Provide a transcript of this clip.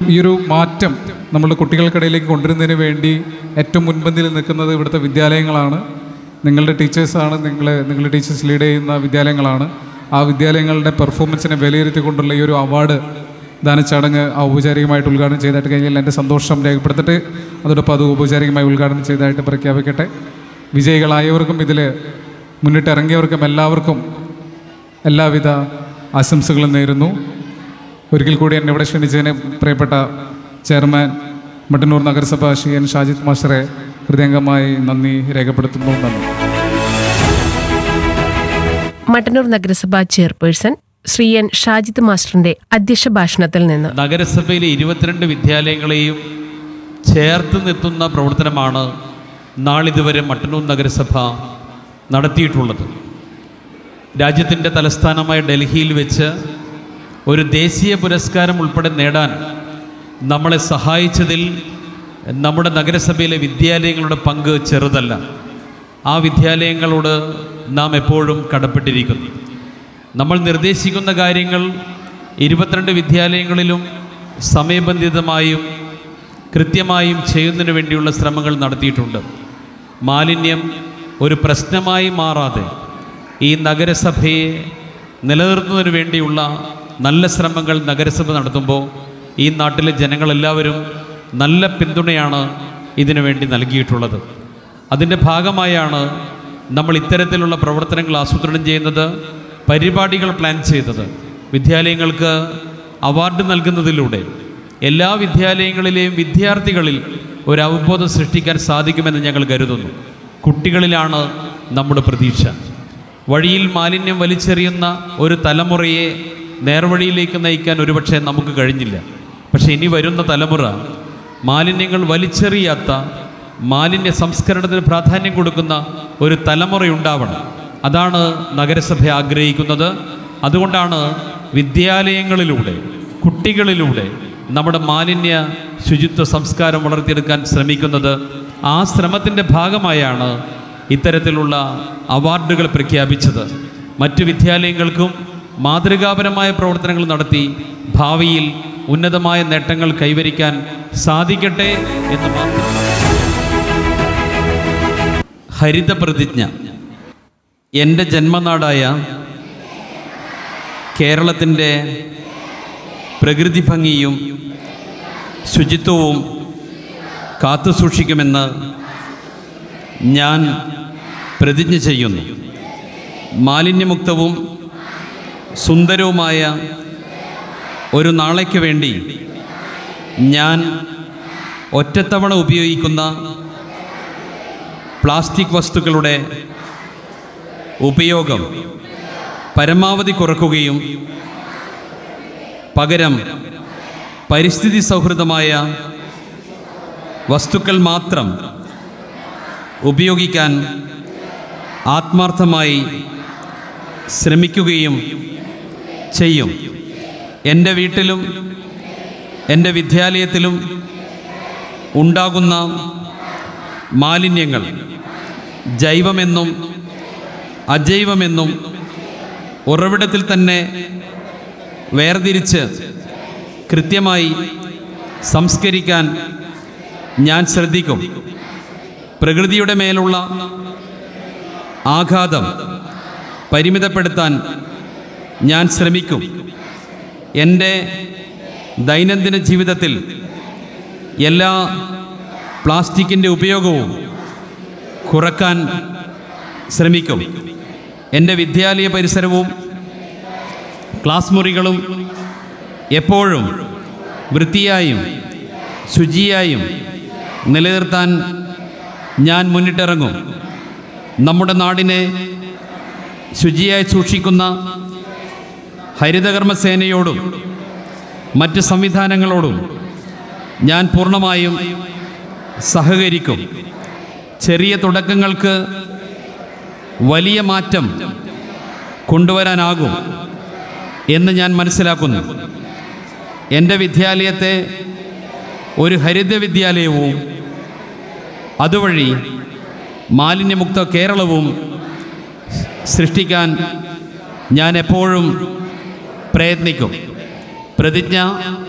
ഈ ഒരു മാറ്റം നമ്മുടെ കുട്ടികൾക്കിടയിലേക്ക് കൊണ്ടുവരുന്നതിന് വേണ്ടി ഏറ്റവും മുൻപന്തിയിൽ നിൽക്കുന്നത് ഇവിടുത്തെ വിദ്യാലയങ്ങളാണ് നിങ്ങളുടെ ടീച്ചേഴ്സാണ് നിങ്ങൾ നിങ്ങളുടെ ടീച്ചേഴ്സ് ലീഡ് ചെയ്യുന്ന വിദ്യാലയങ്ങളാണ് ആ വിദ്യാലയങ്ങളുടെ പെർഫോമൻസിനെ വിലയിരുത്തിക്കൊണ്ടുള്ള ഈ ഒരു അവാർഡ് ദാനച്ചടങ്ങ് ഔപചാരികമായിട്ട് ഉദ്ഘാടനം ചെയ്തിട്ട് കഴിഞ്ഞാൽ എൻ്റെ സന്തോഷം രേഖപ്പെടുത്തിട്ട് അതോടൊപ്പം അത് ഔപചാരികമായി ഉദ്ഘാടനം ചെയ്തതായിട്ട് പ്രഖ്യാപിക്കട്ടെ വിജയികളായവർക്കും ഇതിൽ മുന്നിട്ടിറങ്ങിയവർക്കും എല്ലാവർക്കും എല്ലാവിധ ആശംസകളും നേരുന്നു ഒരിക്കൽ കൂടി എന്നെ ഇവിടെ ക്ഷണിച്ചതിന് പ്രിയപ്പെട്ട ചെയർമാൻ മട്ടന്നൂർ നഗരസഭ ശ്രീ എൻ ഷാജിദ് മാസ്റ്ററെ ഹൃദയംഗമായി നന്ദി രേഖപ്പെടുത്തുന്നു നന്ദി മട്ടന്നൂർ നഗരസഭാ ചെയർപേഴ്സൺ ശ്രീ എൻ ഷാജിദ് മാസ്റ്ററിന്റെ അധ്യക്ഷ ഭാഷണത്തിൽ നിന്ന് നഗരസഭയിലെ ഇരുപത്തിരണ്ട് വിദ്യാലയങ്ങളെയും ചേർത്ത് നിർത്തുന്ന പ്രവർത്തനമാണ് നാളിതുവരെ മട്ടന്നൂർ നഗരസഭ നടത്തിയിട്ടുള്ളത് രാജ്യത്തിൻ്റെ തലസ്ഥാനമായ ഡൽഹിയിൽ വെച്ച് ഒരു ദേശീയ പുരസ്കാരം ഉൾപ്പെടെ നേടാൻ നമ്മളെ സഹായിച്ചതിൽ നമ്മുടെ നഗരസഭയിലെ വിദ്യാലയങ്ങളുടെ പങ്ക് ചെറുതല്ല ആ വിദ്യാലയങ്ങളോട് നാം എപ്പോഴും കടപ്പെട്ടിരിക്കുന്നു നമ്മൾ നിർദ്ദേശിക്കുന്ന കാര്യങ്ങൾ ഇരുപത്തിരണ്ട് വിദ്യാലയങ്ങളിലും സമയബന്ധിതമായും കൃത്യമായും ചെയ്യുന്നതിന് വേണ്ടിയുള്ള ശ്രമങ്ങൾ നടത്തിയിട്ടുണ്ട് മാലിന്യം ഒരു പ്രശ്നമായി മാറാതെ ഈ നഗരസഭയെ നിലനിർത്തുന്നതിന് വേണ്ടിയുള്ള നല്ല ശ്രമങ്ങൾ നഗരസഭ നടത്തുമ്പോൾ ഈ നാട്ടിലെ ജനങ്ങളെല്ലാവരും നല്ല പിന്തുണയാണ് ഇതിനു വേണ്ടി നൽകിയിട്ടുള്ളത് അതിൻ്റെ ഭാഗമായാണ് നമ്മൾ ഇത്തരത്തിലുള്ള പ്രവർത്തനങ്ങൾ ആസൂത്രണം ചെയ്യുന്നത് പരിപാടികൾ പ്ലാൻ ചെയ്തത് വിദ്യാലയങ്ങൾക്ക് അവാർഡ് നൽകുന്നതിലൂടെ എല്ലാ വിദ്യാലയങ്ങളിലെയും വിദ്യാർത്ഥികളിൽ ഒരു അവബോധം സൃഷ്ടിക്കാൻ സാധിക്കുമെന്ന് ഞങ്ങൾ കരുതുന്നു കുട്ടികളിലാണ് നമ്മുടെ പ്രതീക്ഷ വഴിയിൽ മാലിന്യം വലിച്ചെറിയുന്ന ഒരു തലമുറയെ നേർവഴിയിലേക്ക് നയിക്കാൻ ഒരുപക്ഷെ നമുക്ക് കഴിഞ്ഞില്ല പക്ഷേ ഇനി വരുന്ന തലമുറ മാലിന്യങ്ങൾ വലിച്ചെറിയാത്ത മാലിന്യ സംസ്കരണത്തിന് പ്രാധാന്യം കൊടുക്കുന്ന ഒരു തലമുറയുണ്ടാവണം അതാണ് നഗരസഭ ആഗ്രഹിക്കുന്നത് അതുകൊണ്ടാണ് വിദ്യാലയങ്ങളിലൂടെ കുട്ടികളിലൂടെ നമ്മുടെ മാലിന്യ ശുചിത്വ സംസ്കാരം വളർത്തിയെടുക്കാൻ ശ്രമിക്കുന്നത് ആ ശ്രമത്തിൻ്റെ ഭാഗമായാണ് ഇത്തരത്തിലുള്ള അവാർഡുകൾ പ്രഖ്യാപിച്ചത് മറ്റു വിദ്യാലയങ്ങൾക്കും മാതൃകാപരമായ പ്രവർത്തനങ്ങൾ നടത്തി ഭാവിയിൽ ഉന്നതമായ നേട്ടങ്ങൾ കൈവരിക്കാൻ സാധിക്കട്ടെ എന്ന് മാത്രം ഹരിത പ്രതിജ്ഞ എൻ്റെ ജന്മനാടായ കേരളത്തിൻ്റെ പ്രകൃതി ഭംഗിയും ശുചിത്വവും കാത്തുസൂക്ഷിക്കുമെന്ന് ഞാൻ പ്രതിജ്ഞ ചെയ്യുന്നു മാലിന്യമുക്തവും സുന്ദരവുമായ ഒരു നാളേക്ക് വേണ്ടി ഞാൻ ഒറ്റത്തവണ ഉപയോഗിക്കുന്ന പ്ലാസ്റ്റിക് വസ്തുക്കളുടെ ഉപയോഗം പരമാവധി കുറക്കുകയും പകരം പരിസ്ഥിതി സൗഹൃദമായ വസ്തുക്കൾ മാത്രം ഉപയോഗിക്കാൻ ആത്മാർത്ഥമായി ശ്രമിക്കുകയും ചെയ്യും എൻ്റെ വീട്ടിലും എൻ്റെ വിദ്യാലയത്തിലും ഉണ്ടാകുന്ന മാലിന്യങ്ങൾ ജൈവമെന്നും അജൈവമെന്നും ഉറവിടത്തിൽ തന്നെ വേർതിരിച്ച് കൃത്യമായി സംസ്കരിക്കാൻ ഞാൻ ശ്രദ്ധിക്കും പ്രകൃതിയുടെ മേലുള്ള ആഘാതം പരിമിതപ്പെടുത്താൻ ഞാൻ ശ്രമിക്കും എൻ്റെ ദൈനംദിന ജീവിതത്തിൽ എല്ലാ പ്ലാസ്റ്റിക്കിൻ്റെ ഉപയോഗവും കുറക്കാൻ ശ്രമിക്കും എൻ്റെ വിദ്യാലയ പരിസരവും ക്ലാസ് മുറികളും എപ്പോഴും വൃത്തിയായും ശുചിയായും നിലനിർത്താൻ ഞാൻ മുന്നിട്ടിറങ്ങും നമ്മുടെ നാടിനെ ശുചിയായി സൂക്ഷിക്കുന്ന ഹരിതകർമ്മസേനയോടും മറ്റ് സംവിധാനങ്ങളോടും ഞാൻ പൂർണ്ണമായും സഹകരിക്കും ചെറിയ തുടക്കങ്ങൾക്ക് വലിയ മാറ്റം കൊണ്ടുവരാനാകും എന്ന് ഞാൻ മനസ്സിലാക്കുന്നു എൻ്റെ വിദ്യാലയത്തെ ഒരു ഹരിത വിദ്യാലയവും അതുവഴി മാലിന്യമുക്ത കേരളവും സൃഷ്ടിക്കാൻ ഞാൻ എപ്പോഴും പ്രയത്നിക്കും പ്രതിജ്ഞ